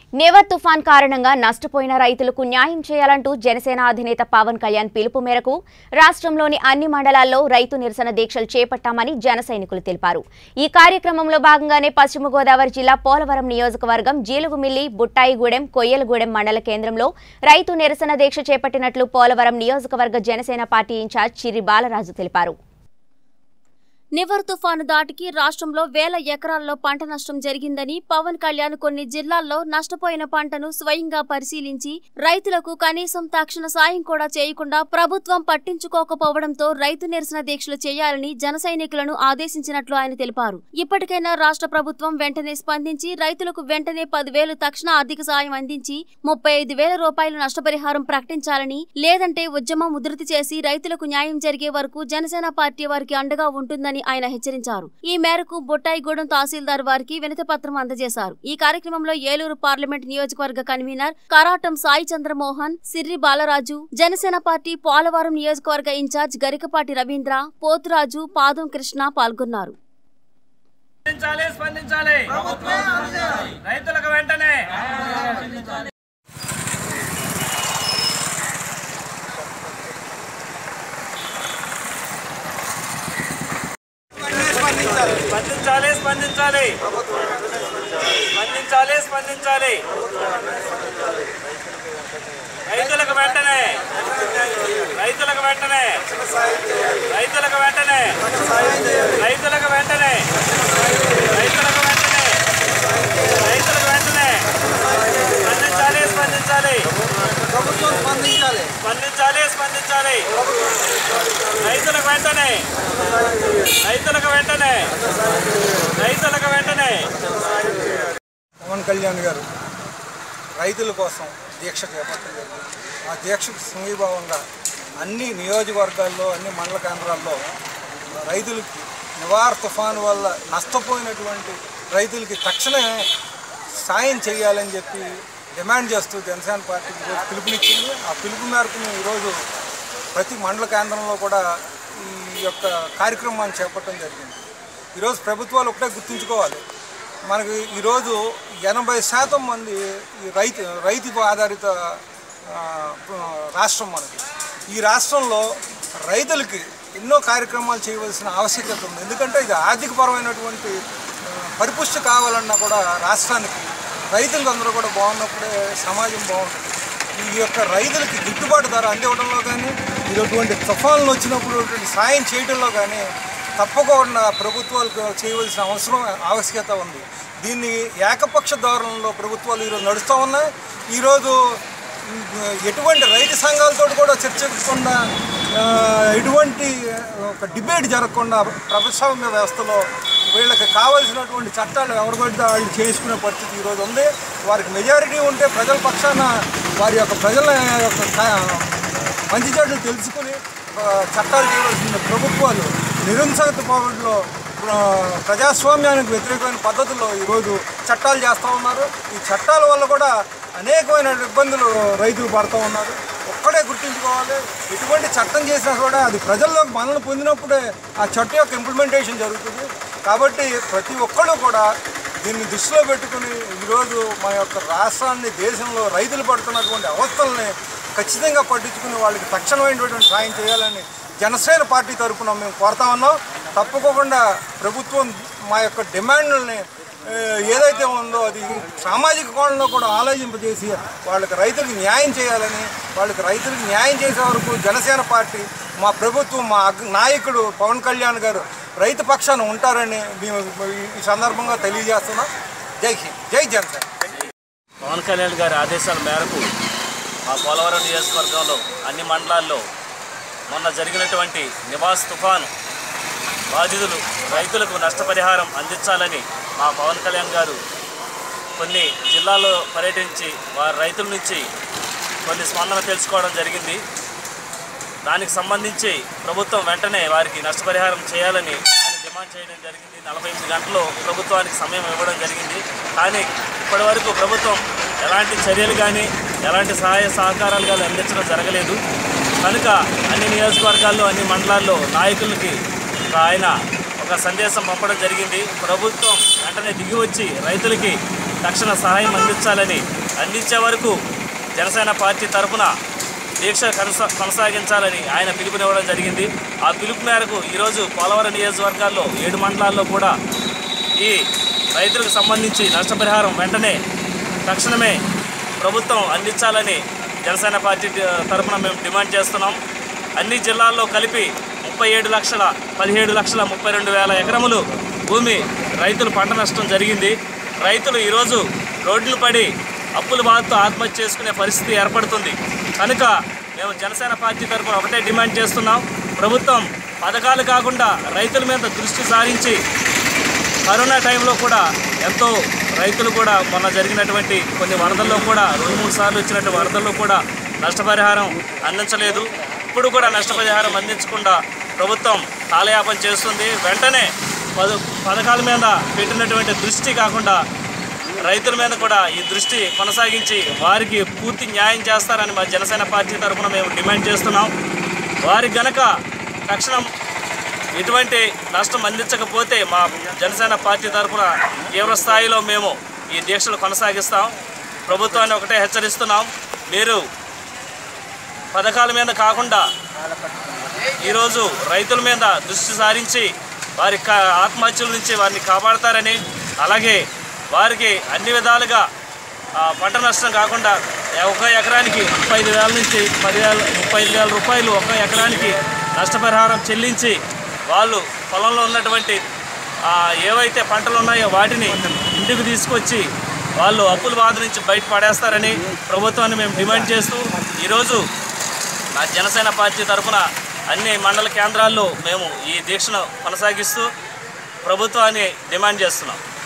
never తుఫాన్ కారణంగా నష్టపోయిన రైతులకు న్యాయం చేయాలంటూ జనసేన అధినేత పవన్ కళ్యాణ్ పిలుపు మేరకు రాష్ట్రంలోని అన్ని మండలాల్లో రైతు నిరసన దీక్షలు చేపట్టామని జన సైనికులు తెలిపారు ఈ కార్యక్రమంలో భాగంగానే పశ్చిమ గోదావరి జిల్లా పోలవరం నియోజకవర్గం జీలుగుమిల్లి బుట్టాయిగూడెం కొయ్యలగూడెం మండల కేంద్రంలో రైతు నిరసన దీక్ష చేపట్టినట్లు పోలవరం నియోజకవర్గ జనసేన పార్టీ ఇన్ఛార్జ్ చిరి బాలరాజు తెలిపారు నివర్ తుఫాను దాటికి రాష్ట్రంలో వేల ఎకరాల్లో పంట నష్టం జరిగిందని పవన్ కళ్యాణ్ కొన్ని జిల్లాల్లో నష్టపోయిన పంటను స్వయంగా పరిశీలించి రైతులకు కనీసం తక్షణ సాయం కూడా చేయకుండా ప్రభుత్వం పట్టించుకోకపోవడంతో రైతు నిరసన దీక్షలు చేయాలని జన సైనికులను ఆదేశించినట్లు ఆయన తెలిపారు ఇప్పటికైనా రాష్ట్ర ప్రభుత్వం వెంటనే స్పందించి రైతులకు వెంటనే పదివేలు తక్షణ ఆర్థిక సాయం అందించి ముప్పై ఐదు వేల రూపాయల నష్టపరిహారం ప్రకటించాలని లేదంటే ఉద్యమం ఉధృతి చేసి రైతులకు న్యాయం జరిగే వరకు జనసేన పార్టీ వారికి అండగా ఉంటుందని ఆయన హెచ్చరించారు ఈ మేరకు బొట్టాయిగూడెం తహసీల్దార్ వారికి వినతి పత్రం అందజేశారు ఈ కార్యక్రమంలో ఏలూరు పార్లమెంట్ నియోజకవర్గ కన్వీనర్ కరాటం సాయి చంద్రమోహన్ సిర్రి బాలరాజు జనసేన పార్టీ పోలవరం నియోజకవర్గ ఇన్ఛార్జ్ గరికపాటి రవీంద్ర పోతురాజు పాదం కృష్ణ పాల్గొన్నారు స్పందించాలి స్పందించాలి రైతులకు వెంటనే స్పందించాలి స్పందించాలి స్పందించాలి స్పందించాలి రైతులకు వెంటనే రైతులకు వెంటనే రైతులకు వెంటనే రైతులకు వెంటనే రైతులకు వెంటనే రైతులకు వెంటనే స్పందించాలి స్పందించాలి ప్రభుత్వం స్పందించాలి స్పందించాలి స్పందించాలి రైతులకు వెంటనే రైతులకు వెంటనే రైతులకు వెంటనే పవన్ కళ్యాణ్ గారు రైతుల కోసం దీక్ష చేపట్టడం జరిగింది ఆ దీక్షకు సమీభావంగా అన్ని నియోజకవర్గాల్లో అన్ని మండల కేంద్రాల్లో రైతులకి నివార్ తుఫాను వల్ల నష్టపోయినటువంటి రైతులకి తక్షణమే సాయం చేయాలని చెప్పి డిమాండ్ చేస్తూ జనసేన పార్టీ ఈరోజు పిలుపునిచ్చింది ఆ పిలుపు మేరకు మేము ఈరోజు ప్రతి మండల కేంద్రంలో కూడా ఈ యొక్క కార్యక్రమాన్ని చేపట్టడం జరిగింది ఈరోజు ప్రభుత్వాలు ఒకటే గుర్తుంచుకోవాలి మనకి ఈరోజు ఎనభై శాతం మంది ఈ రైతు రైతు ఆధారిత ఆ, రాష్ట్రం మనకి ఈ రాష్ట్రంలో రైతులకి ఎన్నో కార్యక్రమాలు చేయవలసిన ఆవశ్యకత ఉంది ఎందుకంటే ఇది ఆర్థికపరమైనటువంటి ఆ, పరిపుష్టి కావాలన్నా కూడా రాష్ట్రానికి రైతులు అందరూ కూడా బాగున్నప్పుడే సమాజం బాగుంటుంది ఈ యొక్క రైతులకి గిట్టుబాటు ధర అందివ్వడంలో కానీ ఇటువంటి తుఫాన్లు వచ్చినప్పుడు ఇటువంటి సాయం చేయడంలో కానీ తప్పకుండా ప్రభుత్వాలకు చేయవలసిన అవసరం ఆవశ్యకత ఉంది దీన్ని ఏకపక్ష ధోరణిలో ప్రభుత్వాలు ఈరోజు నడుస్తూ ఉన్నాయి ఈరోజు ఉమ్, ఎటువంటి రైతు సంఘాలతో కూడా చర్చించకుండా ఆ, ఎటువంటి ఒక డిబేట్ జరగకుండా ప్రజాస్వామ్య వ్యవస్థలో వీళ్ళకి కావాల్సినటువంటి చట్టాలు ఎవరు పడితే వాళ్ళు చేసుకునే పరిస్థితి ఈరోజు ఉంది వారికి మెజారిటీ ఉంటే ప్రజల పక్షాన వారి యొక్క ప్రజల యొక్క కా- మంచి చెడులు తెలుసుకుని ఆ, చట్టాలు చేయవలసిన ప్రభుత్వాలు నిరంసగత పోవడంలో ప్రజాస్వామ్యానికి వ్యతిరేకమైన పద్ధతుల్లో ఈరోజు చట్టాలు చేస్తూ ఉన్నారు ఈ చట్టాల వల్ల కూడా అనేకమైన ఇబ్బందులు రైతులు పడుతూ ఉన్నారు ఒక్కడే గుర్తుంచుకోవాలి ఎటువంటి చట్టం చేసినా కూడా అది ప్రజల్లోకి మనల్ని పొందినప్పుడే ఆ చట్టం యొక్క ఇంప్లిమెంటేషన్ జరుగుతుంది కాబట్టి ప్రతి ఒక్కళ్ళు కూడా దీన్ని దృష్టిలో పెట్టుకుని ఈరోజు మన యొక్క రాష్ట్రాన్ని దేశంలో రైతులు పడుతున్నటువంటి అవస్థల్ని ఖచ్చితంగా పట్టించుకుని వాళ్ళకి తక్షణమైనటువంటి సాయం చేయాలని జనసేన పార్టీ తరఫున మేము కోరుతా ఉన్నాం తప్పకుండా ప్రభుత్వం మా యొక్క డిమాండ్లని ఆ, ఏదైతే ఉందో అది సామాజిక కోణంలో కూడా ఆలోచింపజేసి వాళ్ళకి రైతులకు న్యాయం చేయాలని వాళ్ళకి రైతులకు న్యాయం చేసే వరకు జనసేన పార్టీ మా ప్రభుత్వం మా అగ్- నాయకుడు పవన్ కళ్యాణ్ గారు రైతు పక్షాన ఉంటారని మేము ఈ- ఈ సందర్భంగా తెలియజేస్తున్నాం జై హింద్ జై జనసేన పవన్ కళ్యాణ్ గారి ఆదేశాల మేరకు మా పోలవరం నియోజకవర్గంలో అన్ని మండలాల్లో మొన్న జరిగినటువంటి నివాస్ తుఫాను బాధితులు రైతులకు నష్టపరిహారం అందించాలని మా పవన్ కళ్యాణ్ గారు కొన్ని జిల్లాల్లో పర్యటించి వారి రైతుల నుంచి కొన్ని స్పందన తెలుసుకోవడం జరిగింది దానికి సంబంధించి ప్రభుత్వం వెంటనే వారికి నష్టపరిహారం చేయాలని ఆయన డిమాండ్ చేయడం జరిగింది నలభై ఎనిమిది గంటలు ప్రభుత్వానికి సమయం ఇవ్వడం జరిగింది కానీ ఇప్పటి వరకు ప్రభుత్వం ఎలాంటి చర్యలు కానీ ఎలాంటి సహాయ సహకారాలు కానీ అందించడం జరగలేదు కనుక అన్ని నియోజకవర్గాల్లో అన్ని మండలాల్లో నాయకులకి ఒక ఆయన ఒక సందేశం పంపడం జరిగింది ప్రభుత్వం వెంటనే దిగి వచ్చి రైతులకి తక్షణ సహాయం అందించాలని అందించే వరకు జనసేన పార్టీ తరఫున దీక్ష కొనసా కొనసాగించాలని ఆయన పిలుపునివ్వడం జరిగింది ఆ పిలుపు మేరకు ఈరోజు పోలవరం నియోజకవర్గాల్లో ఏడు మండలాల్లో కూడా ఈ రైతులకు సంబంధించి నష్టపరిహారం వెంటనే తక్షణమే ప్రభుత్వం అందించాలని జనసేన పార్టీ తరఫున మేము డిమాండ్ చేస్తున్నాం అన్ని జిల్లాల్లో కలిపి ముప్పై ఏడు లక్షల పదిహేడు లక్షల ముప్పై రెండు వేల ఎకరములు భూమి రైతులు పంట నష్టం జరిగింది రైతులు ఈరోజు రోడ్లు పడి అప్పుల బాధతో ఆత్మహత్య చేసుకునే పరిస్థితి ఏర్పడుతుంది కనుక మేము జనసేన పార్టీ తరఫున ఒకటే డిమాండ్ చేస్తున్నాం ప్రభుత్వం పథకాలు కాకుండా రైతుల మీద దృష్టి సారించి కరోనా టైంలో కూడా ఎంతో రైతులు కూడా మొన్న జరిగినటువంటి కొన్ని వరదల్లో కూడా రెండు మూడు సార్లు వచ్చినటువంటి వరదల్లో కూడా నష్టపరిహారం అందించలేదు ఇప్పుడు కూడా నష్టపరిహారం అందించకుండా ప్రభుత్వం కాలయాపన చేస్తుంది వెంటనే పద పథకాల మీద పెట్టినటువంటి దృష్టి కాకుండా రైతుల మీద కూడా ఈ దృష్టి కొనసాగించి వారికి పూర్తి న్యాయం చేస్తారని మా జనసేన పార్టీ తరఫున మేము డిమాండ్ చేస్తున్నాం వారికి గనక తక్షణం ఎటువంటి నష్టం అందించకపోతే మా జనసేన పార్టీ తరఫున తీవ్ర స్థాయిలో మేము ఈ దీక్షలు కొనసాగిస్తాం ప్రభుత్వాన్ని ఒకటే హెచ్చరిస్తున్నాం మీరు పథకాల మీద కాకుండా ఈరోజు రైతుల మీద దృష్టి సారించి వారి కా- ఆత్మహత్యల నుంచి వారిని కాపాడతారని అలాగే వారికి అన్ని విధాలుగా ఆ, పంట నష్టం కాకుండా ఒక ఎకరానికి ముప్పై ఐదు వేల నుంచి పదివేల ముప్పై ఐదు వేల రూపాయలు ఒక ఎకరానికి నష్టపరిహారం చెల్లించి వాళ్ళు పొలంలో ఉన్నటువంటి ఆ, ఏవైతే పంటలు ఉన్నాయో వాటిని ఇంటికి తీసుకొచ్చి వాళ్ళు అప్పుల బాధ నుంచి బయట పడేస్తారని ప్రభుత్వాన్ని మేము డిమాండ్ చేస్తూ ఈరోజు నా జనసేన పార్టీ తరఫున అన్ని మండల కేంద్రాల్లో మేము ఈ దీక్షను కొనసాగిస్తూ ప్రభుత్వాన్ని డిమాండ్ చేస్తున్నాం